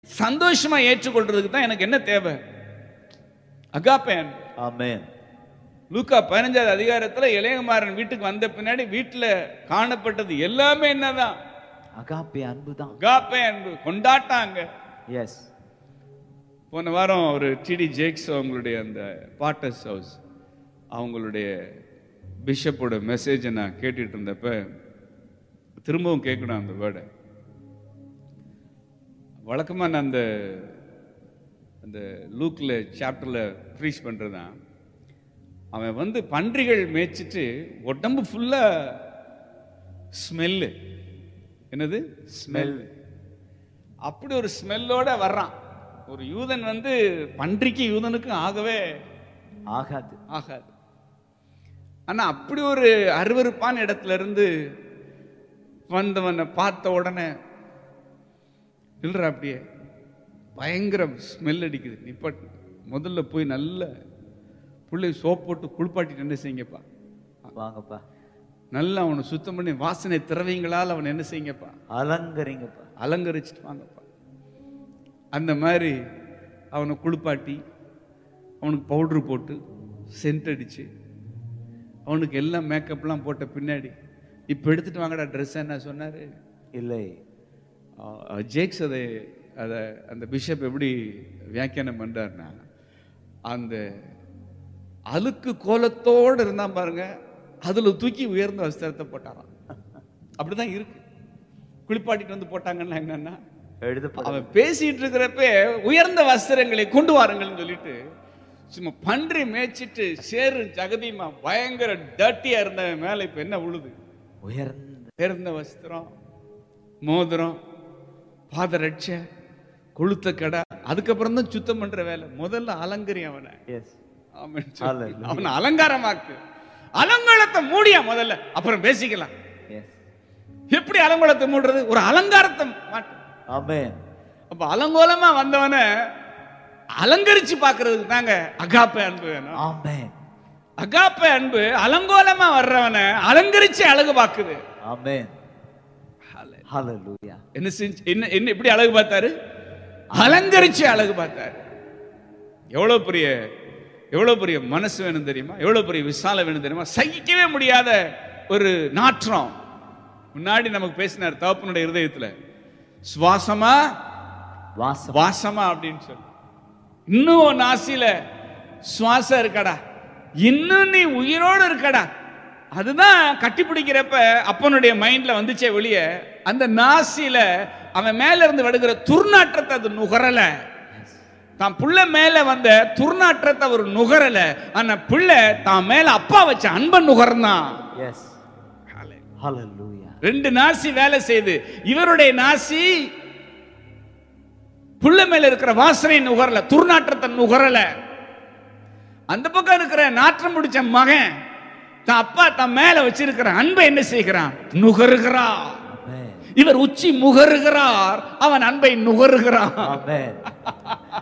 சந்தோஷமா ஏற்றுக்கொள்றதுக்கு தான் எனக்கு என்ன தேவை அகாப்பேன் Amen. லூக்கா பதினஞ்சாவது அதிகாரத்துல இளையகுமாரன் வீட்டுக்கு வந்த பின்னாடி வீட்டுல காணப்பட்டது எல்லாமே என்னதான் அகாப்பே அன்புதான் அகாப்பே அன்பு கொண்டாட்டாங்க எஸ் போன வாரம் ஒரு டிடி ஜேக்ஸ் அவங்களுடைய அந்த பாட்டர்ஸ் ஹவுஸ் அவங்களுடைய பிஷப்போட மெசேஜை நான் கேட்டுட்டு இருந்தப்ப திரும்பவும் கேட்கணும் அந்த வேர்டை வழக்கமாக நான் அந்த அந்த லூக்கில் சாப்டரில் ப்ரீச் பண்ணுறது தான் அவன் வந்து பன்றிகள் மேய்ச்சிட்டு உடம்பு ஃபுல்லாக ஸ்மெல்லு என்னது ஸ்மெல் அப்படி ஒரு ஸ்மெல்லோட வர்றான் ஒரு யூதன் வந்து பன்றிக்கு யூதனுக்கும் ஆகவே ஆகாது ஆகாது ஆனா அப்படி ஒரு அருவருப்பான இடத்துல இருந்து வந்தவனை பார்த்த உடனே இல்லற அப்படியே பயங்கர ஸ்மெல் அடிக்குது நிப்பாட்டு முதல்ல போய் நல்ல புள்ளை சோப் போட்டு குளிப்பாட்டிட்டு என்ன செய்யுங்கப்பா வாங்கப்பா நல்லா அவனை சுத்தம் பண்ணி வாசனை திரவியங்களால் அவனை என்ன செய்யுங்கப்பா அலங்கரிங்கப்பா அலங்கரிச்சிட்டு வாங்கப்பா அந்த மாதிரி அவனை குளிப்பாட்டி அவனுக்கு பவுட்ரு போட்டு சென்ட் அடிச்சு அவனுக்கு எல்லாம் மேக்கப்லாம் போட்ட பின்னாடி இப்போ எடுத்துட்டு வாங்கடா ட்ரெஸ் என்ன சொன்னார் இல்லை ஜேக்ஸ் அதை அதை அந்த பிஷப் எப்படி வியாக்கியானம் பண்றாருன்னா அந்த அழுக்கு கோலத்தோடு இருந்தான் பாருங்க அதுல தூக்கி உயர்ந்த வஸ்திரத்தை போட்டாராம் அப்படிதான் இருக்கு குளிப்பாட்டிட்டு வந்து போட்டாங்கன்னா என்னன்னா எழுதப்பட அவன் பேசிட்டு இருக்கிறப்ப உயர்ந்த வஸ்திரங்களை கொண்டு வாருங்கள்னு சொல்லிட்டு சும்மா பன்றி மேய்ச்சிட்டு சேரு ஜகதியுமா பயங்கர டர்ட்டியா இருந்தவன் மேல இப்ப என்ன உழுது உயர்ந்த உயர்ந்த வஸ்திரம் மோதிரம் பாதரட்ச கொளுத்த கடை அதுக்கப்புறம் தான் சுத்தம் பண்ற வேலை முதல்ல அலங்கரி அவனை எஸ் ஆமென் சொல்லி. Hallelujah. அவனை அலங்காரமாக்கு அலங்காரத்தை மூடியா முதல்ல அப்புறம் பேசிக்கலாம் எஸ் எப்படி அலங்கோலத்தை மூடுறது ஒரு அலங்காரத்தை மாட்டு ஆமென் அப்ப அலங்கோலமா வந்தவனை அலங்கரிச்சு பார்க்கிறதுக்கு தாங்க அகாப்ப அன்பு வேணும் ஆமென் அகாப்ப அன்பு அலங்கோலமா வர்றவனை அலங்கரிச்சு அழகு பார்க்குது ஆமென் ஹalleluya என்ன செஞ்சு என்ன என்ன எப்படி அழகு பார்த்தாரு அலங்கரிச்சு அழகு பார்த்தாரு எவ்வளவு பெரிய எவ்வளவு பெரிய மனசு வேணும் தெரியுமா எவ்வளவு பெரிய விசாலம் வேணும் தெரியுமா சகிக்கவே முடியாத ஒரு நாற்றம் முன்னாடி நமக்கு பேசினார் தகப்பனுடைய இருதயத்துல சுவாசமா வாசம் வாசமா அப்படின்னு சொல்லி இன்னும் உன் நாசியில சுவாசம் இருக்கடா இன்னும் நீ உயிரோடு இருக்கடா அதுதான் கட்டி பிடிக்கிறப்ப அப்பனுடைய மைண்ட்ல வந்துச்சே வெளியே அந்த நாசியில அவன் மேல இருந்து விடுகிற துர்நாற்றத்தை அது நுகரல தான் புள்ள மேல வந்த துர்நாற்றத்தை அவர் நுகரல ஆனா பிள்ளை தான் மேல அப்பா வச்ச அன்பை நுகர்ந்தான் எஸ் ஹalleluya ரெண்டு நாசி வேலை செய்து இவருடைய நாசி புள்ள மேல இருக்கிற வாசனை நுகரல துர்நாற்றத்தை நுகரல அந்த பக்கம் இருக்கிற நாற்றம் முடிச்ச மகன் தான் அப்பா தன் மேல வச்சிருக்கிற அன்பை என்ன செய்கிறான் நுகருகிறான் ஆமென் இவர் உச்சி முகருகிறார் அவன் அன்பை நுகருகிறான் ஆமென்